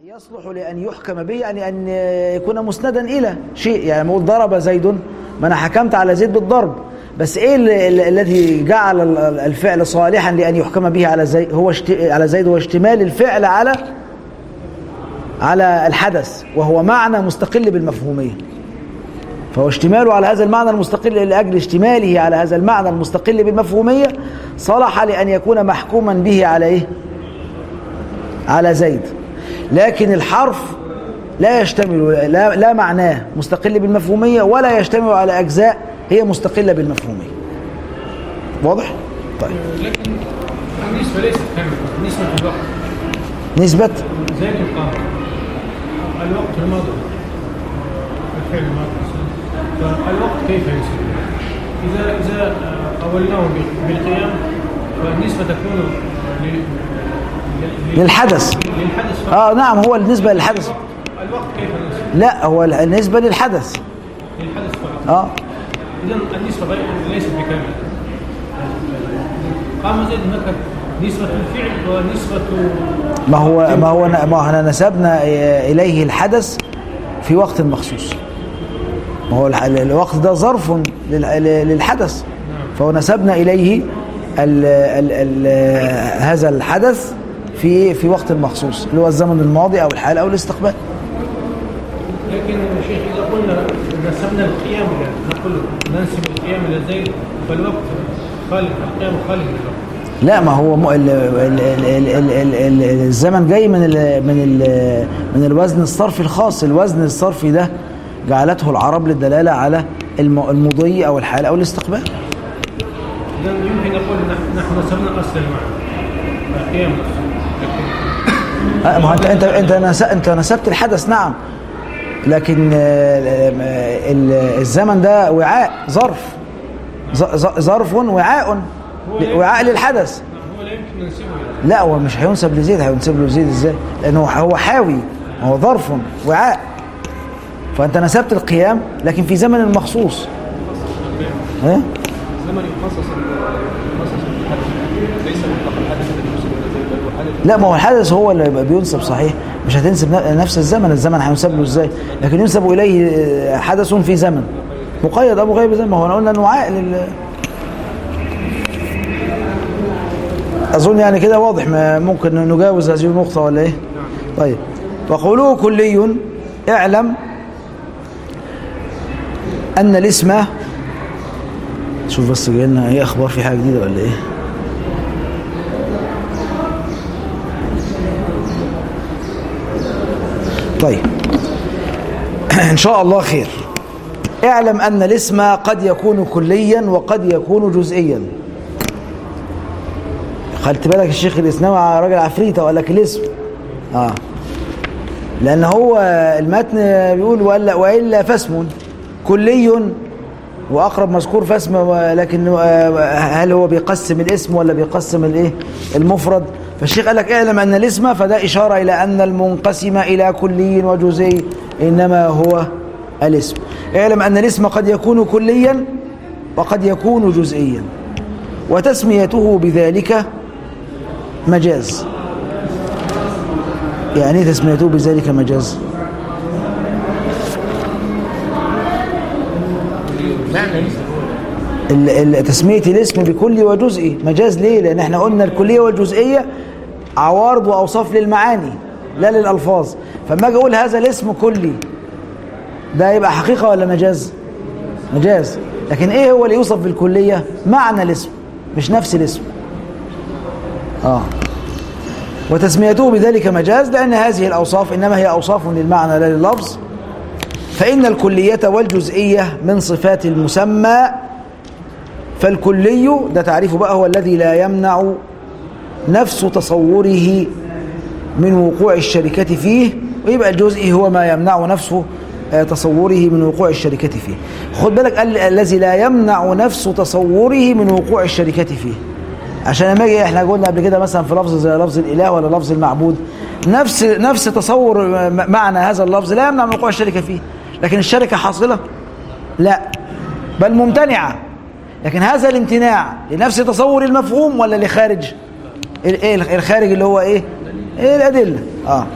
يصلح لأن يحكم به يعني أن يكون مسندا إلى شيء يعني لما أقول ضرب زيد ما أنا حكمت على زيد بالضرب بس إيه ال- ال- الذي جعل ال- ال- الفعل صالحا لأن يحكم به على زيد هو اشت... على زيد هو اشتمال الفعل على على الحدث وهو معنى مستقل بالمفهومية فهو اشتماله على هذا المعنى المستقل لأجل اشتماله على هذا المعنى المستقل بالمفهومية صلح لأن يكون محكوما به على إيه؟ على زيد لكن الحرف لا يشتمل لا, لا معناه مستقل بالمفهومية ولا يشتمل على أجزاء هي مستقلة بالمفهومية واضح؟ طيب لكن النسبة ليست كاملة نسبة الوقت نسبة زي القام الوقت الماضي الفعل الماضي فالوقت كيف ينسب؟ إذا إذا أولناه بالقيام فالنسبة تكون ل- ل- للحدث للحدث فقط. آه نعم هو النسبة للحدث الوقت كيف ينسب؟ لا هو النسبة للحدث للحدث فقط آه إذا النسبة غير ليست بكاملة قام زيد هناك نسبة الفعل ونسبة ما هو ما هو ما احنا نسبنا إليه الحدث في وقت مخصوص ما هو الح- الوقت ده ظرف لل- للحدث فهو نسبنا إليه ال ال ال هذا الحدث في في وقت مخصوص اللي هو الزمن الماضي أو الحال أو الاستقبال لكن يا شيخ إذا قلنا نسبنا القيام إلى نقول ننسب القيام إلى زيد فالوقت خالد القيام خالد للوقت لا ما هو م- ال ال ال ال ال ال ال الزمن جاي من ال من ال من الوزن الصرفي الخاص الوزن الصرفي ده جعلته العرب للدلالة على الم- المضي أو الحال أو الاستقبال إذا يمكن نقول نحن نحن نسبنا أصل المعنى القيام نفسه لكن آه، ما هو انت انت انت نس- انت نسبت الحدث نعم لكن آه، آه، ال- الزمن ده وعاء ظرف ظ- ظ- ظرف وعاء وعاء للحدث هو لا يمكن ننسبه إلى لا هو مش هينسب لزيد هينسب له زيد ازاي لانه هو حاوي هو ظرف وعاء فانت نسبت القيام لكن في زمن مخصوص ها زمن يخصص يخصص الحدث ليس مطلق الحدث الذي يوصل الى زيد بل هو حدث لا ما هو الحدث هو اللي يبقى بينسب صحيح مش هتنسب ن- نفس الزمن الزمن هينسب له ازاي لكن ينسب اليه آه، حدث في زمن مقيد ابو غيب زمن ما هو احنا قلنا انه وعاء لل اظن يعني كده واضح ما ممكن نجاوز هذه النقطه ولا ايه طيب وقوله كلي اعلم ان الاسم شوف بس جاي لنا ايه اخبار في حاجه جديده ولا ايه طيب ان شاء الله خير اعلم ان الاسم قد يكون كليا وقد يكون جزئيا خدت بالك الشيخ الاسناوي على راجل عفريته وقال لك الاسم اه لان هو المتن بيقول والا والا فاسم كلي واقرب مذكور فاسم لكن هل هو بيقسم الاسم ولا بيقسم الايه المفرد فالشيخ قال لك اعلم ان الاسم فده اشاره الى ان المنقسم الى كلي وجزئي انما هو الاسم اعلم ان الاسم قد يكون كليا وقد يكون جزئيا وتسميته بذلك مجاز يعني ايه تسميته بذلك مجاز ال- ال- تسمية الاسم بكلي وجزئي مجاز ليه لأن احنا قلنا الكلية والجزئية عوارض وأوصاف للمعاني لا للألفاظ فما أجي أقول هذا الاسم كلي ده يبقى حقيقة ولا مجاز مجاز لكن ايه هو اللي يوصف بالكلية معنى الاسم مش نفس الاسم اه وتسميته بذلك مجاز لأن هذه الأوصاف إنما هي أوصاف للمعنى لا لللفظ فإن الكلية والجزئية من صفات المسمى فالكلي ده تعريفه بقى هو الذي لا يمنع نفس تصوره من وقوع الشركة فيه ويبقى الجزئي هو ما يمنع نفسه آه، تصوره من وقوع الشركة فيه خد بالك ال- الذي لا يمنع نفس تصوره من وقوع الشركة فيه عشان لما اجي احنا قلنا قبل كده مثلا في لفظ زي لفظ الاله ولا لفظ المعبود نفس نفس تصور م- معنى هذا اللفظ لا يمنع من وقوع الشركة فيه لكن الشركة حاصلة لا بل ممتنعة لكن هذا الامتناع لنفس تصور المفهوم ولا لخارج ال- ايه الخارج اللي هو ايه ايه الادله اه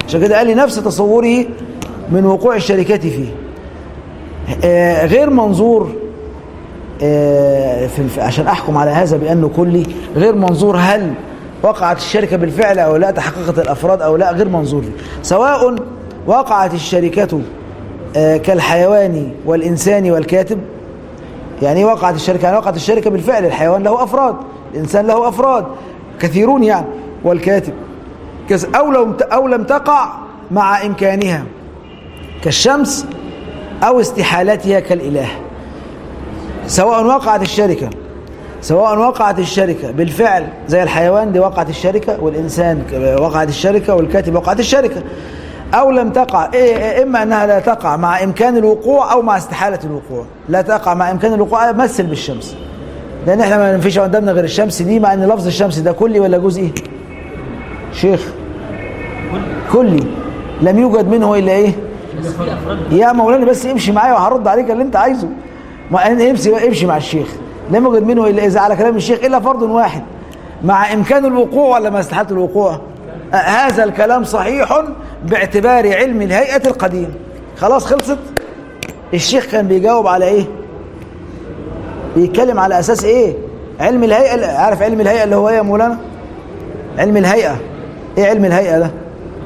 عشان كده قال لي نفس تصوره من وقوع الشركات فيه آه، غير منظور آه، في الف- عشان احكم على هذا بانه كلي غير منظور هل وقعت الشركه بالفعل او لا تحققت الافراد او لا غير منظور دي. سواء وقعت الشركه آه، كالحيوان والانسان والكاتب يعني ايه وقعت الشركه يعني وقعت الشركه بالفعل الحيوان له افراد الانسان له افراد كثيرون يعني والكاتب كز- او لم او لم تقع مع امكانها كالشمس او استحالتها كالاله سواء وقعت الشركة سواء وقعت الشركة بالفعل زي الحيوان دي وقعت الشركة والإنسان ك- وقعت الشركة والكاتب وقعت الشركة أو لم تقع إيه- إيه- إما أنها لا تقع مع إمكان الوقوع أو مع استحالة الوقوع لا تقع مع إمكان الوقوع مثل بالشمس لأن إحنا ما نفيش قدامنا غير الشمس دي مع أن لفظ الشمس ده كلي ولا جزئي شيخ كلي لم يوجد منه إلا إيه يا مولانا بس امشي معايا وهرد عليك اللي انت عايزه ما أنا امشي امشي مع الشيخ لم يوجد منه الا اذا على كلام الشيخ الا فرض واحد مع امكان الوقوع ولا ما استحاله الوقوع آه، هذا الكلام صحيح باعتبار علم الهيئه القديم خلاص خلصت الشيخ كان بيجاوب على ايه بيتكلم على اساس ايه علم الهيئه عارف علم الهيئه اللي هو ايه يا مولانا علم الهيئه ايه علم الهيئه ده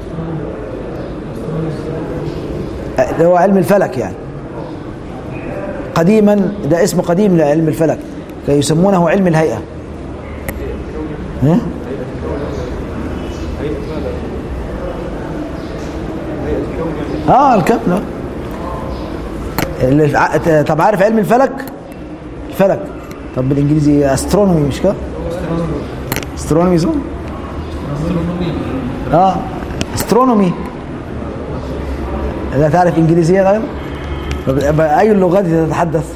اللي هو علم الفلك يعني قديما ده اسم قديم لعلم الفلك كي يسمونه علم الهيئة ها؟ هيئة ماذا؟ هيئة الكون يعني اه الكم لا. اللي ع- طب عارف علم الفلك الفلك طب بالانجليزي استرونومي مش كده استرونومي صح اه استرونومي لا تعرف انجليزيه غير طب يبقى اي اللغات تتحدث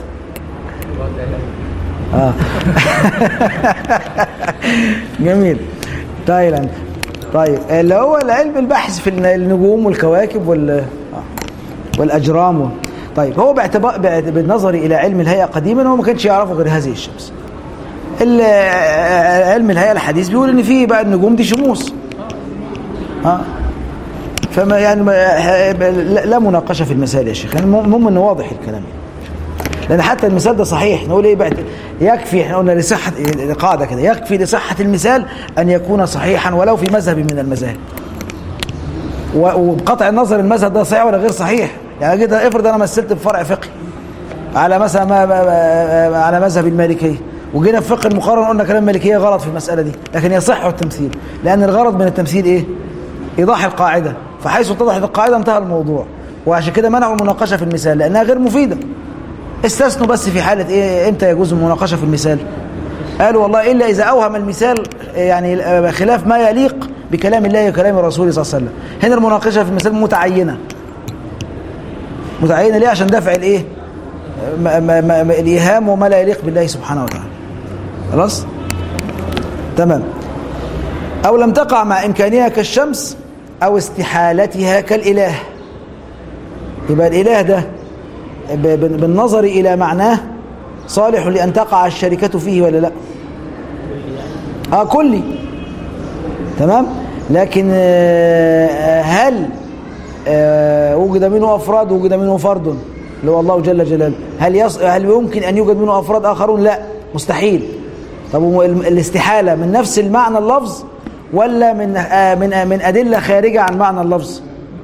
اه جميل تايلاند طيب اللي هو العلم البحث في النجوم والكواكب وال آه. والاجرام و... طيب هو باعتبار باعت- بالنظر الى علم الهيئه قديما هو ما كانش يعرفه غير هذه الشمس ال- آه، علم الهيئه الحديث بيقول ان في بقى النجوم دي شموس اه فما يعني ما لا لا مناقشه في المسائل يا شيخ يعني المهم انه واضح الكلام لان حتى المثال ده صحيح نقول ايه بعد يكفي احنا قلنا لصحه قاعده كده يكفي لصحه المثال ان يكون صحيحا ولو في مذهب من المذاهب و- وبقطع النظر المذهب ده صحيح ولا غير صحيح يعني جيت افرض انا مثلت بفرع فقهي على مثلا ما ما- ما- على مذهب المالكيه وجينا في فقه المقارنه قلنا كلام المالكيه غلط في المساله دي لكن يصح التمثيل لان الغرض من التمثيل ايه ايضاح القاعده فحيث اتضحت القاعده انتهى الموضوع وعشان كده منعوا المناقشه في المثال لانها غير مفيده استثنوا بس في حاله ايه امتى يجوز المناقشه في المثال قالوا والله الا اذا اوهم المثال يعني خلاف ما يليق بكلام الله وكلام رسوله صلى الله عليه وسلم هنا المناقشه في المثال متعينه متعينه ليه عشان دفع الايه ما ما ما ما الايهام وما لا يليق بالله سبحانه وتعالى خلاص تمام او لم تقع مع امكانها كالشمس او استحالتها كالاله يبقى الاله ده ب- ب- بالنظر الى معناه صالح لان تقع الشركه فيه ولا لا اه كلي تمام لكن آه، هل آه، وجد منه افراد وجد منه فرد اللي هو الله جل جلاله هل يص... هل يمكن ان يوجد منه افراد اخرون لا مستحيل طب هو الم- الاستحاله من نفس المعنى اللفظ ولا من آه، من آه، من ادله خارجه عن معنى اللفظ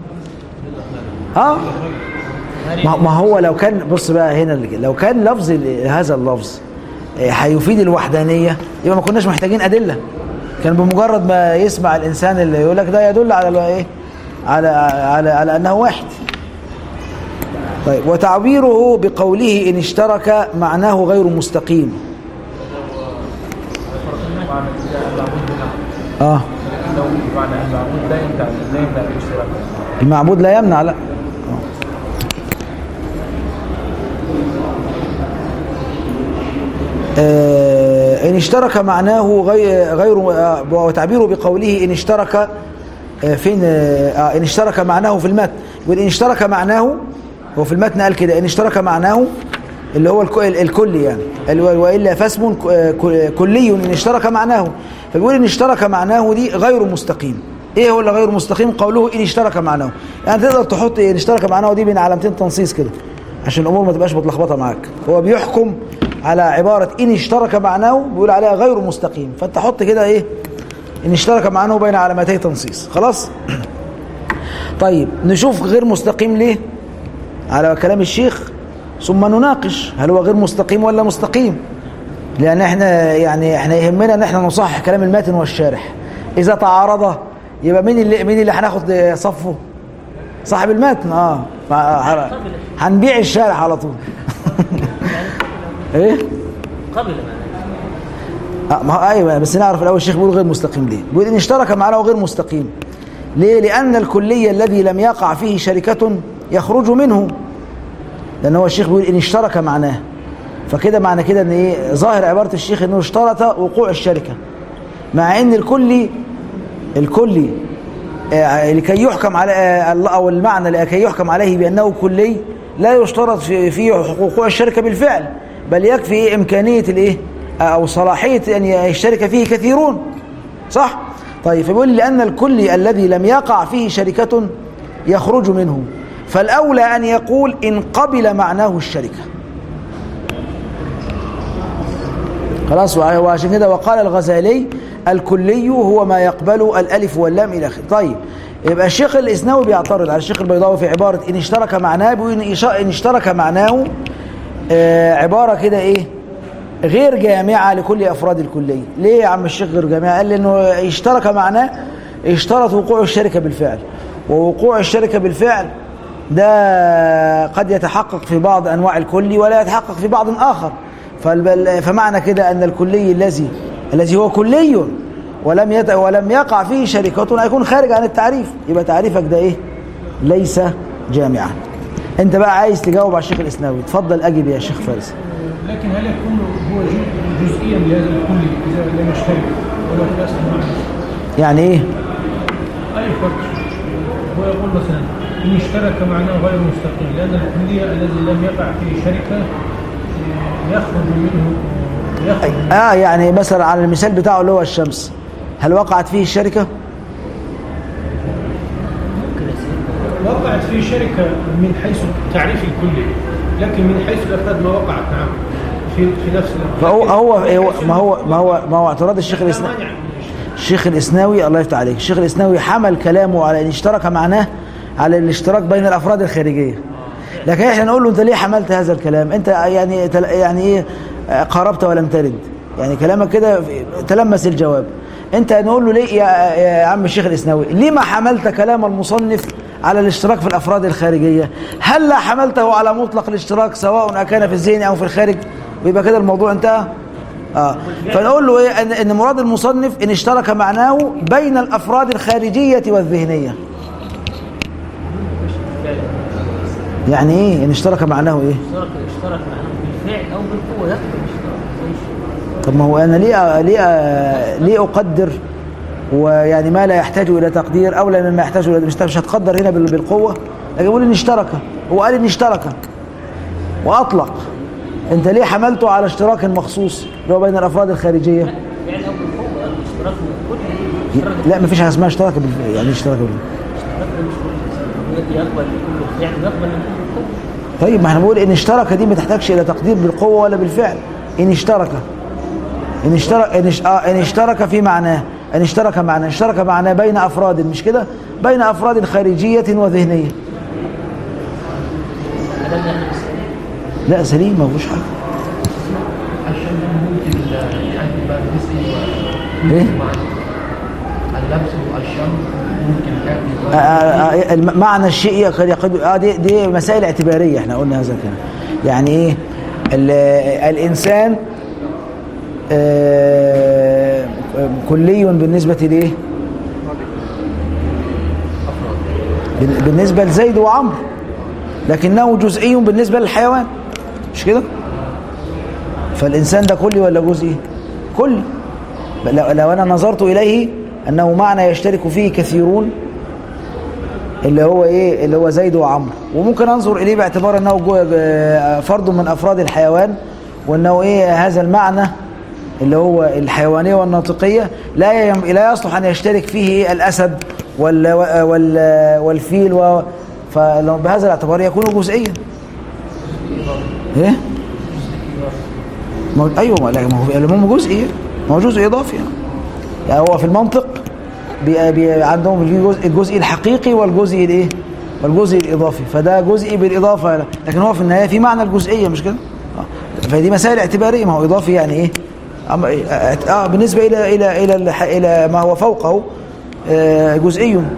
اه ما ما هو لو كان بص بقى هنا اللي- لو كان لفظ ال- هذا اللفظ آه، هيفيد الوحدانيه يبقى ما كناش محتاجين ادله كان بمجرد ما يسمع الانسان اللي يقول لك ده يدل على ال- ايه على على على انه واحد طيب وتعبيره بقوله ان اشترك معناه غير مستقيم معنى المعبود بنعم اه لو معنى المعبود لا يمنع لا يمنع الاشتراك المعبود لا يمنع لا آه، إن اشترك معناه غير غير آه، وتعبيره بقوله إن اشترك آه، فين آه، آه، إن اشترك معناه في المتن يقول إن اشترك معناه هو في المتن قال كده إن اشترك معناه اللي هو الك- الكل يعني ال- وإلا فاسم ك- آه، كلي إن اشترك معناه فبيقول إن اشترك معناه دي غير مستقيم ايه هو اللي غير مستقيم قوله ان اشترك معناه يعني تقدر تحط ان اشترك معناه دي بين علامتين تنصيص كده عشان الامور ما تبقاش متلخبطه معاك هو بيحكم على عباره ان اشترك معناه بيقول عليها غير مستقيم فانت حط كده ايه ان اشترك معناه بين علامتي تنصيص خلاص طيب نشوف غير مستقيم ليه على كلام الشيخ ثم نناقش هل هو غير مستقيم ولا مستقيم لان احنا يعني احنا يهمنا ان احنا نصحح كلام الماتن والشارح اذا تعارض يبقى مين اللي مين اللي هناخد صفه صاحب المتن اه ف- هنبيع الشارح على طول ايه قبل معناه آه ما هو ايوه بس نعرف الاول الشيخ بيقول غير مستقيم ليه بيقول ان اشترك معنا غير مستقيم ليه لان الكليه الذي لم يقع فيه شركه يخرج منه لان هو الشيخ بيقول ان اشترك معناه فكده معنى كده ان ايه ظاهر عباره الشيخ انه اشترط وقوع الشركه مع ان الكلي الكلي آه، لكي يحكم على آه، الله او المعنى لكي يحكم عليه بانه كلي لا يشترط في في وقوع الشركه بالفعل بل يكفي إيه امكانيه الايه آه، او صلاحيه ان يشترك فيه كثيرون صح طيب فبيقول لان الكلي الذي لم يقع فيه شركه يخرج منه فالاولى ان يقول ان قبل معناه الشركه خلاص وع- وعشان كده وقال الغزالي الكلي هو ما يقبل الالف واللام الى اخره طيب يبقى الشيخ الاسناوي بيعترض على الشيخ البيضاوي في عباره ان اشترك معناه بيقول ان إش- إن اشترك معناه آه عباره كده ايه غير جامعه لكل افراد الكليه ليه يا عم الشيخ غير جامعه قال لي انه اشترك معناه اشترط وقوع الشركه بالفعل ووقوع الشركه بالفعل ده قد يتحقق في بعض انواع الكلي ولا يتحقق في بعض اخر فالبل- فمعنى كده ان الكلي الذي الذي هو كلي ولم يت ولم يقع فيه شركة هيكون خارج عن التعريف يبقى تعريفك ده ايه ليس جامعا انت بقى عايز تجاوب على الشيخ الاسناوي اتفضل اجب يا شيخ فارس لكن هل يكون هو جزء- جزئيا لهذا الكل اذا لم يشترك ولا في اصل المعنى؟ يعني ايه اي فرق هو يقول مثلا ان اشترك معناه غير مستقيم لان الكليه الذي لم يقع في شركه آه، يخرج منه يخرج منه اه يعني مثلا على المثال بتاعه اللي هو الشمس هل وقعت فيه الشركة وقعت في شركه من حيث التعريف الكلي لكن من حيث الافراد ما وقعت نعم في في نفس الأمر. فهو لكن هو من هو- حيث ما هو ما هو ما هو اعتراض الشيخ لا الاسناوي مانع من الشيخ الاسناوي الله يفتح عليك الشيخ الاسناوي حمل كلامه على ان اشترك معناه على الاشتراك بين الافراد الخارجيه لكن احنا نقول له انت ليه حملت هذا الكلام انت يعني تل- يعني ايه آه، قاربت ولم ترد يعني كلامك كده تلمس الجواب انت نقول له ليه يا, يا عم الشيخ الاسناوي ليه ما حملت كلام المصنف على الاشتراك في الافراد الخارجيه هل لا حملته على مطلق الاشتراك سواء اكان في الذهن او في الخارج ويبقى كده الموضوع انتهى اه فنقول له ايه ان, إن مراد المصنف ان اشترك معناه بين الافراد الخارجيه والذهنيه يعني ايه ان اشترك معناه ايه اشترك اشترك معناه بالفعل او بالقوه يقبل الاشتراك طب ما هو انا ليه ليه ليه اقدر ويعني ما لا يحتاج الى تقدير اولى مما يحتاج الى مش مش هتقدر هنا بال- بالقوه لكن يقول ان اشترك هو قال ان اشترك واطلق انت ليه حملته على اشتراك مخصوص اللي هو بين الافراد الخارجيه بالفعل او بالقوه يقبل الاشتراك من كل اشتراك لا ما فيش حاجه اسمها اشتراك بال- يعني إيه اشتراك بال- اشتراك مش كل يقبل كل فعل يقبل من كل قوه طيب ما احنا بنقول ان اشترك دي ما تحتاجش الى تقدير بالقوه ولا بالفعل ان اشترك ان اشترك ان, اش... آه ان اشترك في معناه ان اشترك معناه اشترك معناه بين افراد مش كده بين افراد خارجيه وذهنيه هذا اللي احنا لا سليم ما فيهوش حاجه عشان ممكن الحد بقى الجزء ايه اللبس والشم ممكن آه، آه، آه، الم- معنى الشيء قد يقد اه دي دي مسائل اعتباريه احنا قلنا هذا الكلام يعني ايه ال- الانسان آه، كلي بالنسبه لايه بال- بالنسبه لزيد وعمرو لكنه جزئي بالنسبه للحيوان مش كده فالانسان ده كلي ولا جزئي كلي لو, لو انا نظرت اليه انه معنى يشترك فيه كثيرون اللي هو ايه اللي هو زيد وعمرو وممكن انظر اليه باعتبار انه جو- آه، فرد من افراد الحيوان وانه ايه هذا المعنى اللي هو الحيوانيه والناطقيه لا يم- لا يصلح ان يشترك فيه إيه الاسد وال وال والفيل و فلو بهذا الاعتبار يكون جزئيا ايه ما هو- ايوه ما لا، ما هو العموم جزئي ما هو جزء اضافي يعني. يعني هو في المنطق بي بي عندهم في جزء الجزء الحقيقي والجزء الايه والجزء الاضافي فده جزئي بالاضافه لكن هو في النهايه في معنى الجزئيه مش كده آه. فدي مسائل اعتباريه ما هو اضافي يعني ايه أما إيه؟ اه آه، بالنسبه الى الى الى الح- الى ما هو فوقه آه، جزئي آه.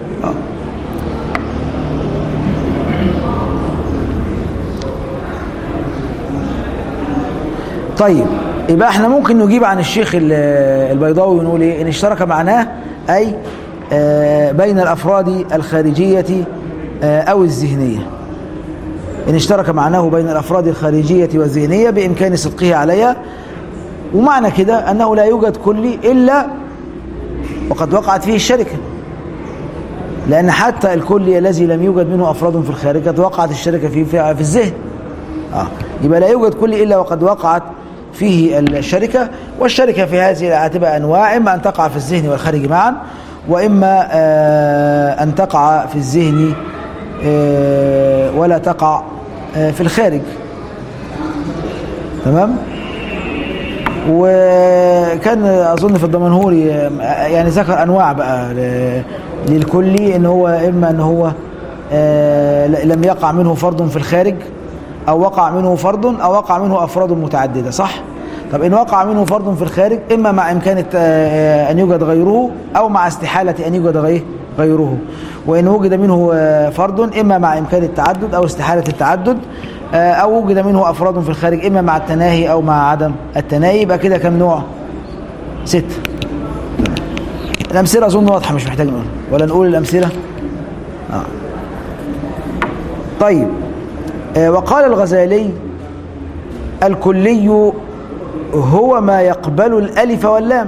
طيب يبقى احنا ممكن نجيب عن الشيخ ال- البيضاوي ونقول ايه ان اشترك معناه اي آه، بين الافراد الخارجيه آه، او الذهنيه ان اشترك معناه بين الافراد الخارجيه والذهنيه بامكان صدقه عليها ومعنى كده انه لا يوجد كلي الا وقد وقعت فيه الشركه لان حتى الكلي الذي لم يوجد منه افراد في الخارج قد وقعت الشركه فيه في في الذهن آه. يبقى لا يوجد كل إلا وقد وقعت فيه الشركة والشركة في هذه هتبقى أنواع إما أن تقع في الذهن والخارج معا وإما آه أن تقع في الذهن آه ولا تقع آه في الخارج تمام وكان أظن في الضمنهوري آه، يعني ذكر أنواع بقى ل- للكلي إن هو إما إن هو آه، لم يقع منه فرد في الخارج أو وقع منه فرد أو وقع منه أفراد متعددة صح؟ طب إن وقع منه فرد في الخارج إما مع إمكان آه، أن يوجد غيره أو مع استحالة أن يوجد غيره غيره وإن وجد منه آه، فرد إما مع إمكان التعدد أو استحالة التعدد آه، أو وجد منه أفراد في الخارج إما مع التناهي أو مع عدم التناهي يبقى كده كم نوع؟ ست الأمثلة أظن واضحة مش محتاج نقول ولا نقول الأمثلة؟ آه. طيب آه، وقال الغزالي الكلي هو ما يقبل الألف واللام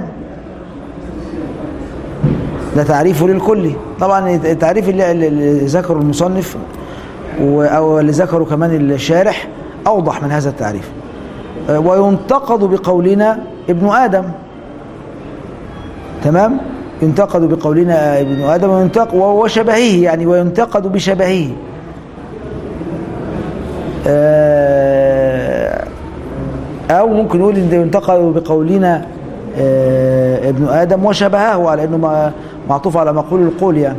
ده تعريفه للكلي طبعا التعريف اللي, اللي ذكره المصنف و- أو اللي ذكره كمان الشارح أوضح من هذا التعريف آه، وينتقد بقولنا ابن آدم تمام ينتقد بقولنا ابن آدم وينتق وشبهه يعني وينتقد بشبهه آه، أو ممكن نقول إن ينتقد بقولنا آه، ابن آدم وشبهه على أنه ما- معطوف على مقول القول يعني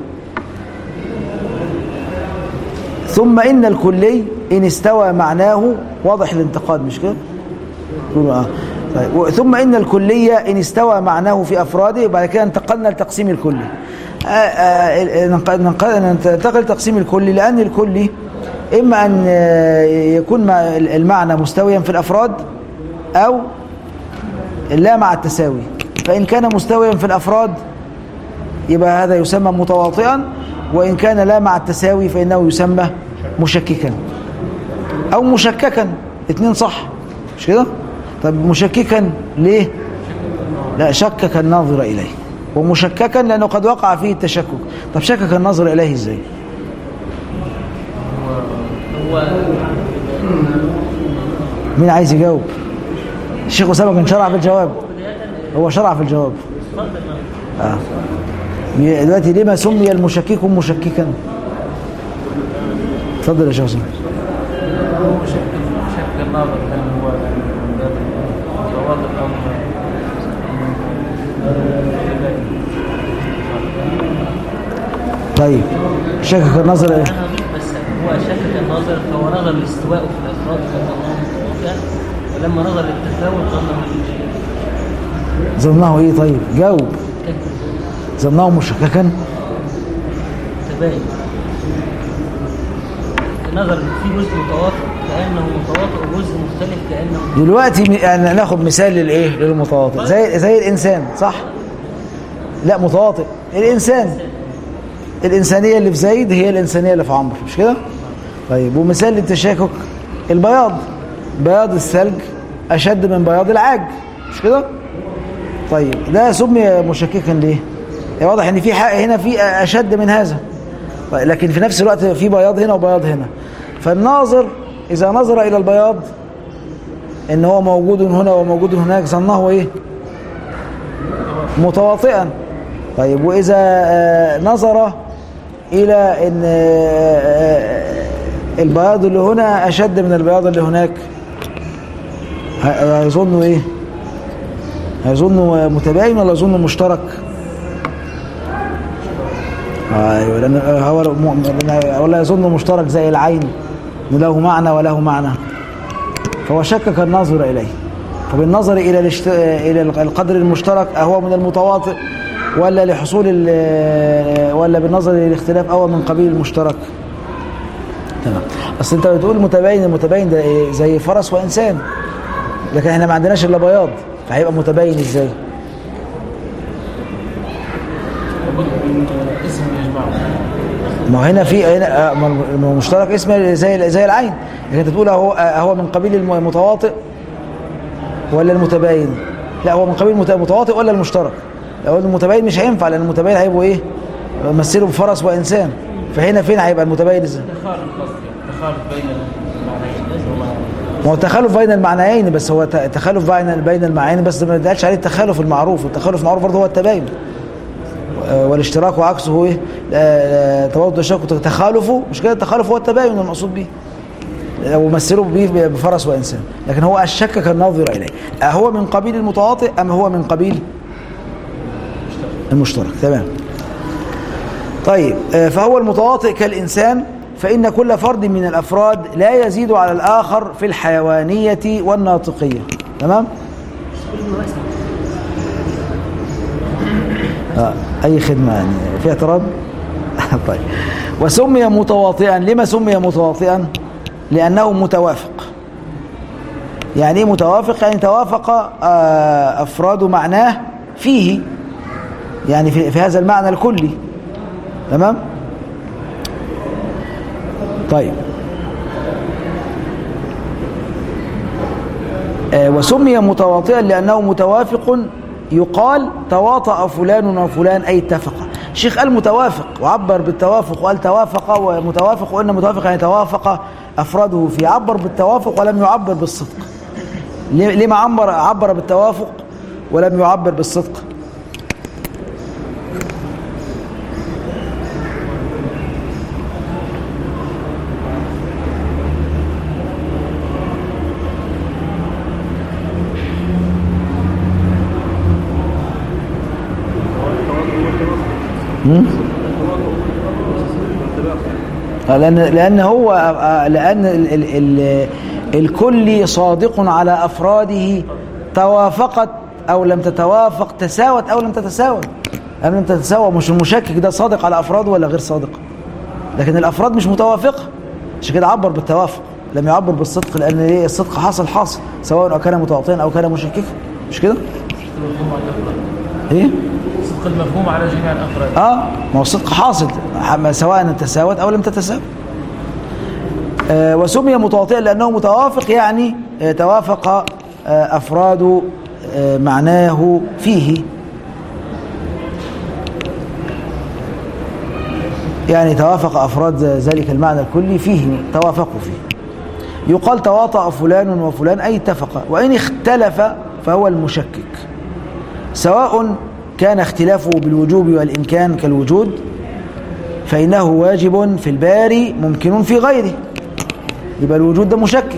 ثم إن الكلي إن استوى معناه واضح الانتقاد مش كده؟ يقولوا آه. طيب. و- ثم إن الكلية إن استوى معناه في أفراده وبعد كده انتقلنا لتقسيم الكلي آه، آه، ننق- ننق- ننتقل لتقسيم الكلي لأن الكلي إما أن آه، يكون مع- المعنى مستويا في الأفراد أو لا مع التساوي فإن كان مستويا في الأفراد يبقى هذا يسمى متواطئا وإن كان لا مع التساوي فإنه يسمى مشككا أو مشككا اتنين صح مش كده طب مشككا ليه لا شكك الناظر إليه ومشككا لأنه قد وقع فيه التشكك طب شكك الناظر إليه إزاي هو مين عايز يجاوب الشيخ أسامة كان شرع في الجواب هو شرع في الجواب آه. دلوقتي لما سمي المشكك مشككا اتفضل يا شيخ أسامة هو شك شك الناظر هل هو من باب الواضح او طيب شكك النظر إيه؟ أنا بس هو شكك الناظر فهو نظر لاستواءه في الافراد فظنه متوافقا ولما نظر للتفاوت ظنه مش ظنه ايه طيب جاوب ظنه مشككا تباين نظر في جزء متوافق كانه متوافق وجزء مختلف كانه دلوقتي م- يعني ناخد مثال للايه للمتواطئ زي زي الانسان صح لا متواطئ الانسان الانسانيه اللي في زيد هي الانسانيه اللي في عمرو مش كده طيب ومثال للتشاكك البياض بياض الثلج اشد من بياض العاج مش كده طيب ده سمي مشككا ليه يعني واضح ان في حق هنا في اشد من هذا طيب لكن في نفس الوقت في بياض هنا وبياض هنا فالناظر اذا نظر الى البياض ان هو موجود هنا وموجود هناك ظنه ايه متواطئا طيب واذا آه، نظر إلى أن آه، البياض اللي هنا أشد من البياض اللي هناك ه- هيظنوا إيه؟ هيظنوا متباين ولا يظنوا مشترك؟ ايوه لان هو لأن- ولا يظن مشترك زي العين إن له معنى وله معنى فهو شكك الناظر اليه فبالنظر الى الاشت... الى القدر المشترك اهو من المتواطئ ولا لحصول ال... ولا بالنظر الى الاختلاف اهو من قبيل المشترك تمام اصل انت بتقول متباين المتباين ده إيه؟ زي فرس وانسان لكن احنا ما عندناش الا بياض فهيبقى متباين ازاي لابد من اسم يجمعهم ما هو هنا في هنا آه، ما هو مشترك اسم زي زي العين لكن انت تقول هو آه، هو من قبيل الم- المتواطئ ولا المتباين لا هو من قبيل المت- المتواطئ ولا المشترك لو المتباين مش هينفع لان المتباين هيبقوا ايه مثلوا بفرس وانسان فهنا فين هيبقى المتباين ازاي تخالف قصدي تخالف بين المعنيين ما هو تخالف بين المعنيين بس هو ت- تخالف بين بين المعنيين بس ما يتقالش عليه التخالف المعروف التخالف المعروف برضه هو التباين آه، والاشتراك وعكسه هو ايه آه، آه، تواضد الشك تخالفه مش كده التخالف هو التباين المقصود به لو مثلوا به بفرس وانسان لكن هو الشك الناظر اليه اهو من قبيل المتواطئ ام هو من قبيل المشترك تمام طيب آه، فهو المتواطئ كالإنسان فإن كل فرد من الأفراد لا يزيد على الآخر في الحيوانية والناطقية تمام؟ آه أي خدمة يعني في اعتراض؟ طيب وسمي متواطئا لما سمي متواطئا؟ لأنه متوافق يعني ايه متوافق؟ يعني توافق آه، أفراد معناه فيه يعني في, في هذا المعنى الكلي تمام طيب آه وسمي متواطئا لأنه متوافق يقال تواطأ فلان وفلان أي اتفق الشيخ قال متوافق وعبر بالتوافق وقال توافق ومتوافق وإن متوافق يعني توافق أفراده في عبر بالتوافق ولم يعبر بالصدق ليه ليه ما عبر عبر بالتوافق ولم يعبر بالصدق آه، لأن لأن هو آه، لأن ال ال ال الكل صادق على أفراده توافقت أو لم تتوافق تساوت أو لم تتساوت أو لم تتساوى مش المشكك ده صادق على أفراده ولا غير صادق لكن الأفراد مش متوافقة عشان كده عبر بالتوافق لم يعبر بالصدق لأن إيه الصدق حاصل حاصل سواء كان متواطئا أو كان مشككا مش كده؟ المفهوم على الافراد إيه؟ صدق المفهوم على جميع الافراد اه ما هو الصدق حاصل حم- سواء تساوت او لم تتساوى آه وسمي متواطئا لانه متوافق يعني آه توافق آه افراد آه معناه فيه يعني توافق افراد ذلك المعنى الكلي فيه توافقوا فيه يقال تواطأ فلان وفلان اي اتفق وان اختلف فهو المشكك سواء كان اختلافه بالوجوب والإمكان كالوجود فإنه واجب في الباري ممكن في غيره يبقى الوجود ده مشكك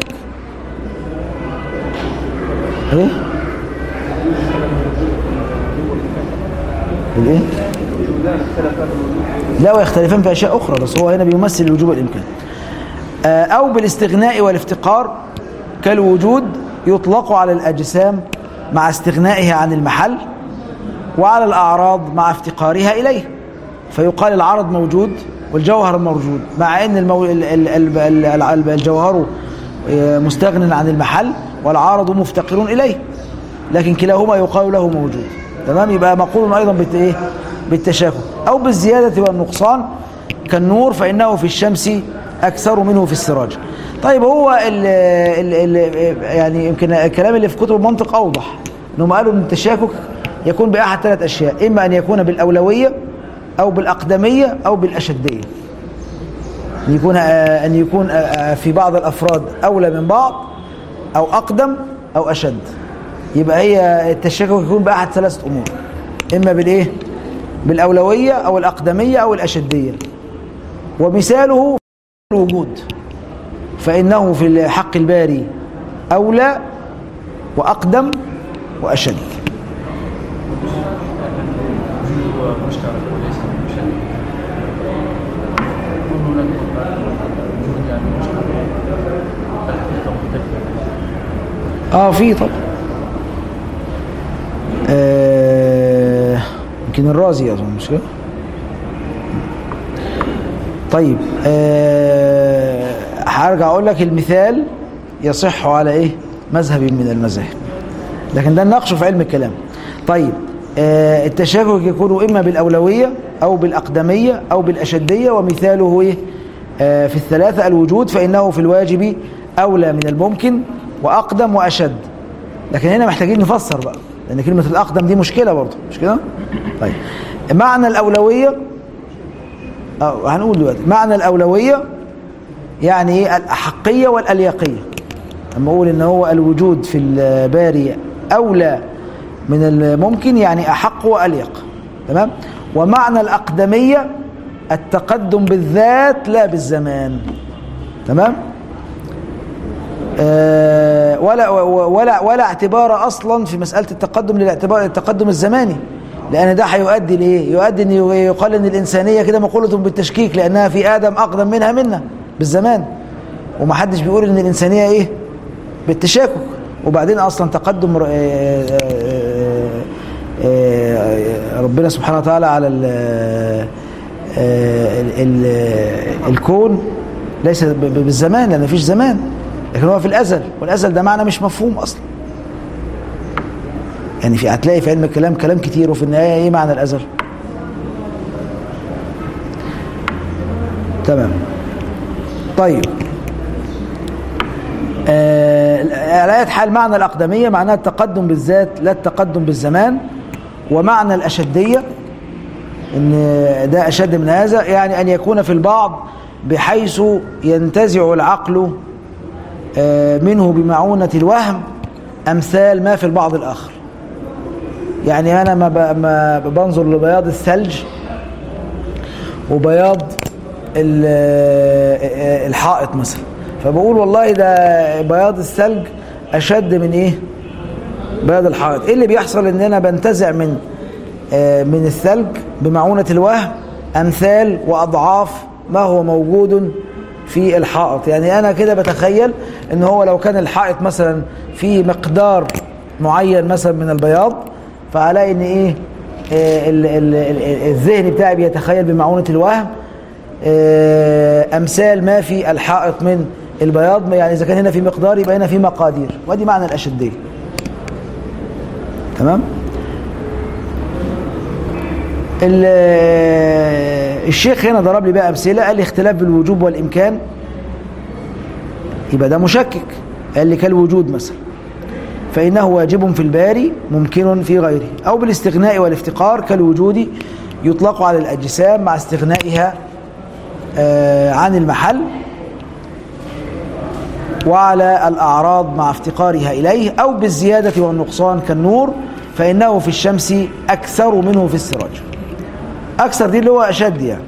ايه الايه لا ويختلفان في اشياء اخرى بس هو هنا بيمثل الوجوب والامكان آه، او بالاستغناء والافتقار كالوجود يطلق على الاجسام مع استغنائها عن المحل وعلى الأعراض مع افتقارها إليه فيقال العرض موجود والجوهر موجود مع أن المو... ال... ال... ال... ال... ال- الجوهر آه، مستغن عن المحل والعارض مفتقر إليه لكن كلاهما يقال له موجود تمام يبقى مقول أيضا بالت... إيه؟ بالتشاكل أو بالزيادة والنقصان كالنور فإنه في الشمس أكثر منه في السراج طيب هو ال ال ال يعني يمكن الكلام اللي في كتب المنطق أوضح إنهم قالوا إن التشاكك يكون بأحد ثلاث أشياء إما أن يكون بالأولوية أو بالأقدمية أو بالأشدية أن يكون آه، أن يكون آه، آه، في بعض الأفراد أولى من بعض أو أقدم أو أشد يبقى هي التشاكك يكون بأحد ثلاثة أمور إما بالإيه؟ بالأولوية أو الأقدمية أو الأشدية ومثاله الوجود فإنه في حق الباري أولى وأقدم وأشد هو مشترك وليس مشترك يكون هناك وجود يعني مشترك الحقيقة مختلفة اه في طبعا آه، يمكن الرازي اظن مش كده طيب آه، هرجع اقول لك المثال يصح على ايه مذهب من المذاهب لكن ده نناقشه في علم الكلام طيب آه، التشابه يكون اما بالاولويه او بالاقدميه او بالاشديه ومثاله ايه آه، في الثلاثه الوجود فانه في الواجب اولى من الممكن واقدم واشد لكن هنا محتاجين نفسر بقى لان كلمه الاقدم دي مشكله برضه مش كده طيب معنى الاولويه اه هنقول دلوقتي معنى الاولويه يعني ايه الاحقيه والاليقيه لما اقول ان هو الوجود في الباري اولى من الممكن يعني احق واليق تمام ومعنى الاقدميه التقدم بالذات لا بالزمان تمام آه، ولا ولا ولا اعتبار اصلا في مساله التقدم للاعتبار التقدم الزماني لان ده هيؤدي لايه يؤدي ان يقال ان الانسانيه كده مقوله بالتشكيك لانها في ادم اقدم منها منا بالزمان ومحدش بيقول ان الانسانيه ايه بالتشاكك وبعدين اصلا تقدم ر- آه، آه، آه، ربنا سبحانه وتعالى على ال- آه، ال- ال- الكون ليس ب- ب- بالزمان لان مفيش زمان لكن هو في الازل والازل ده معنى مش مفهوم اصلا يعني في هتلاقي في علم الكلام كلام كتير وفي النهايه ايه معنى الازل تمام طيب آه، على اية حال معنى الأقدمية معناها التقدم بالذات لا التقدم بالزمان ومعنى الأشدية إن ده أشد من هذا يعني أن يكون في البعض بحيث ينتزع العقل آه، منه بمعونة الوهم أمثال ما في البعض الآخر يعني أنا ما ب- ما بنظر لبياض الثلج وبياض ال- آه، الحائط مثلا فبقول والله ده بياض الثلج أشد من إيه بياض الحائط إيه اللي بيحصل إن أنا بنتزع من آه، من الثلج بمعونة الوهم أمثال وأضعاف ما هو موجود في الحائط يعني أنا كده بتخيل إن هو لو كان الحائط مثلا في مقدار معين مثلا من البياض فهلاقي إن إيه آه، ال- ال- ال- الذهن بتاعي بيتخيل بمعونة الوهم آه، أمثال ما في الحائط من البياض يعني إذا كان هنا في مقدار يبقى هنا في مقادير ودي معنى الأشدية تمام ال- الشيخ هنا ضرب لي بقى أمثلة قال لي اختلاف بالوجوب والإمكان يبقى ده مشكك قال لي كالوجود مثلا فإنه واجب في الباري ممكن في غيره أو بالاستغناء والافتقار كالوجود يطلق على الأجسام مع استغنائها آه، عن المحل وعلى الأعراض مع افتقارها إليه أو بالزيادة والنقصان كالنور فإنه في الشمس أكثر منه في السراج أكثر دي اللي هو أشد يعني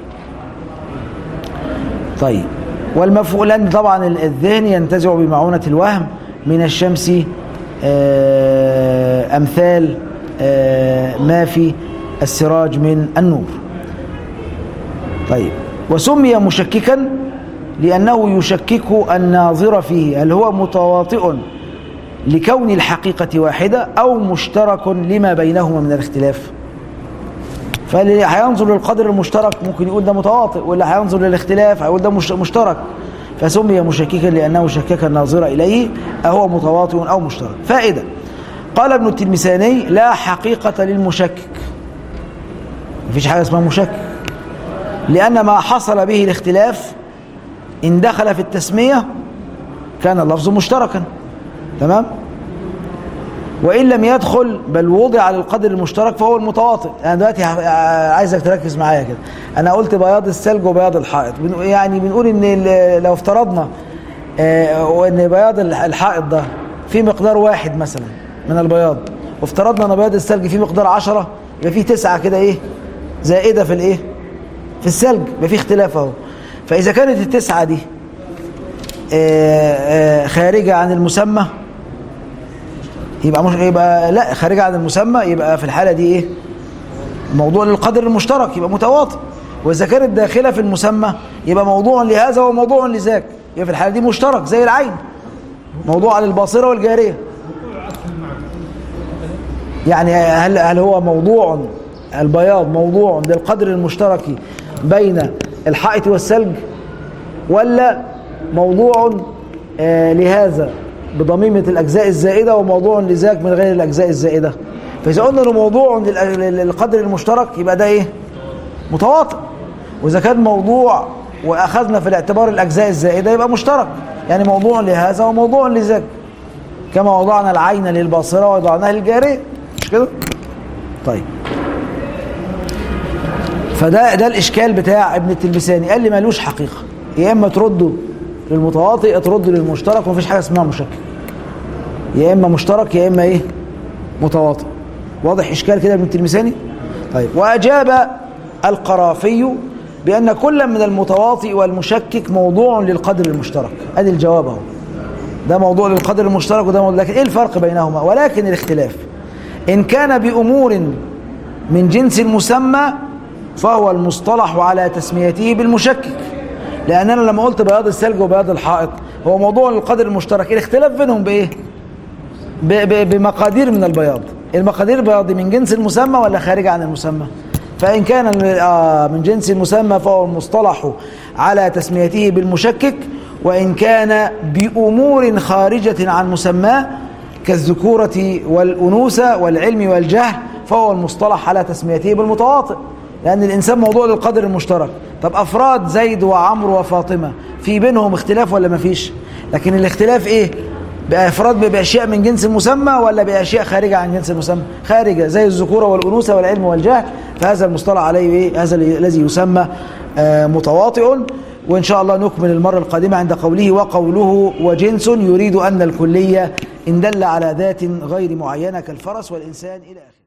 طيب والمفعول لأن طبعا الذهن ينتزع بمعونة الوهم من الشمس آه، أمثال آه، ما في السراج من النور طيب وسمي مشككا لأنه يشكك الناظر فيه هل هو متواطئ لكون الحقيقة واحدة أو مشترك لما بينهما من الاختلاف فاللي هينظر للقدر المشترك ممكن يقول ده متواطئ واللي هينظر للاختلاف هيقول ده مش- مشترك فسمي مشككا لأنه شكك الناظر إليه أهو متواطئ أو مشترك فائدة قال ابن التلمساني لا حقيقة للمشكك مفيش حاجة اسمها مشكك لأن ما حصل به الاختلاف إن دخل في التسمية كان اللفظ مشتركا تمام وإن لم يدخل بل وضع للقدر المشترك فهو المتواطئ أنا دلوقتي ه- عايزك تركز معايا كده أنا قلت بياض الثلج وبياض الحائط بن- يعني بنقول إن ال- لو افترضنا آه، وإن بياض الح- الحائط ده في مقدار واحد مثلا من البياض وافترضنا أن بياض الثلج فيه مقدار عشرة يبقى فيه تسعة كده إيه زائدة في الإيه في الثلج يبقى فيه اختلاف أهو فإذا كانت التسعة دي آه، آه، خارجة عن المسمى يبقى مش يبقى لا خارجة عن المسمى يبقى في الحالة دي ايه موضوع للقدر المشترك يبقى متواطئ واذا كانت داخله في المسمى يبقى موضوع لهذا وموضوع لذاك يبقى في الحاله دي مشترك زي العين موضوع للباصره والجاريه يعني هل هل هو موضوع البياض موضوع للقدر المشترك بين الحائط والثلج ولا موضوع آه، لهذا بضميمة الأجزاء الزائدة وموضوع لذاك من غير الأجزاء الزائدة فإذا قلنا إنه موضوع للأ- للقدر المشترك يبقى ده إيه؟ متواطئ وإذا كان موضوع وأخذنا في الاعتبار الأجزاء الزائدة يبقى مشترك يعني موضوع لهذا وموضوع لذاك كما وضعنا العين للباصرة ووضعناها للجارية مش كده؟ طيب فده ده الإشكال بتاع ابن التلمساني قال لي مالوش حقيقة يا إما ترده للمتواطئ يا ترده للمشترك ومفيش حاجة اسمها مشكل يا إما مشترك يا إما إيه متواطئ واضح إشكال كده ابن التلمساني طيب وأجاب القرافي بأن كل من المتواطئ والمشكك موضوع للقدر المشترك ادي الجواب اهو ده موضوع للقدر المشترك وده موضوع لكن ايه الفرق بينهما ولكن الاختلاف ان كان بامور من جنس المسمى فهو المصطلح على تسميته بالمشكك لان انا لما قلت بياض الثلج وبياض الحائط هو موضوع للقدر المشترك الاختلاف بينهم بايه ب- ب- بمقادير من البياض المقادير البياض من جنس المسمى ولا خارجة عن المسمى فإن كان ال- آه، من جنس المسمى فهو المصطلح على تسميته بالمشكك وإن كان بأمور خارجة عن مسماه كالذكورة والأنوثة والعلم والجهل فهو المصطلح على تسميته بالمتواطئ لأن الإنسان موضوع للقدر المشترك طب أفراد زيد وعمرو وفاطمة في بينهم اختلاف ولا مفيش لكن الاختلاف إيه بافراد باشياء من جنس المسمى ولا باشياء خارجه عن جنس المسمى خارجه زي الذكوره والانوثه والعلم والجهل فهذا المصطلح عليه ايه هذا الذي يسمى آه، متواطئ وان شاء الله نكمل المره القادمه عند قوله وقوله وجنس يريد ان الكليه ان دل على ذات غير معينه كالفرس والانسان الى اخره